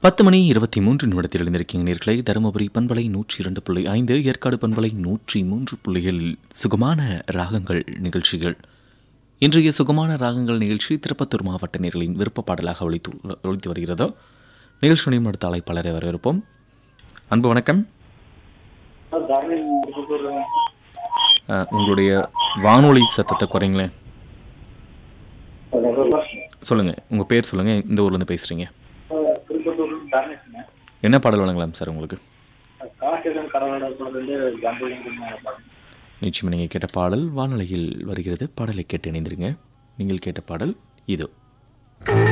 பத்து மணி இருபத்தி மூன்று நிமிடத்தில் எழுந்திருக்கீங்க நேர்களை தருமபுரி பண்பலை நூற்றி இரண்டு புள்ளி ஐந்து ஏற்காடு பண்பலை நூற்றி மூன்று புள்ளியில் சுகமான ராகங்கள் நிகழ்ச்சிகள் இன்றைய சுகமான ராகங்கள் நிகழ்ச்சி திருப்பத்தூர் மாவட்ட நேர்களின் விருப்ப பாடலாக ஒழித்து ஒழித்து வருகிறதோ நிகழ்ச்சியுடையும் அடுத்த அழைப்பாளரை வரவேற்போம் அன்பு வணக்கம் அஹ், உங்களுடைய வானொலி சத்தத்தை குறைங்களேன் சொல்லுங்கள் உங்கள் பேர் சொல்லுங்கள் இந்த ஊர்லேருந்து பேசுகிறீங்க என்ன பாடல் வழங்கலாம் சார் உங்களுக்கு நிச்சயம் நீங்கள் கேட்ட பாடல் வானொலியில் வருகிறது பாடலை கேட்டு இணைந்திருங்க நீங்கள் கேட்ட பாடல் இதோ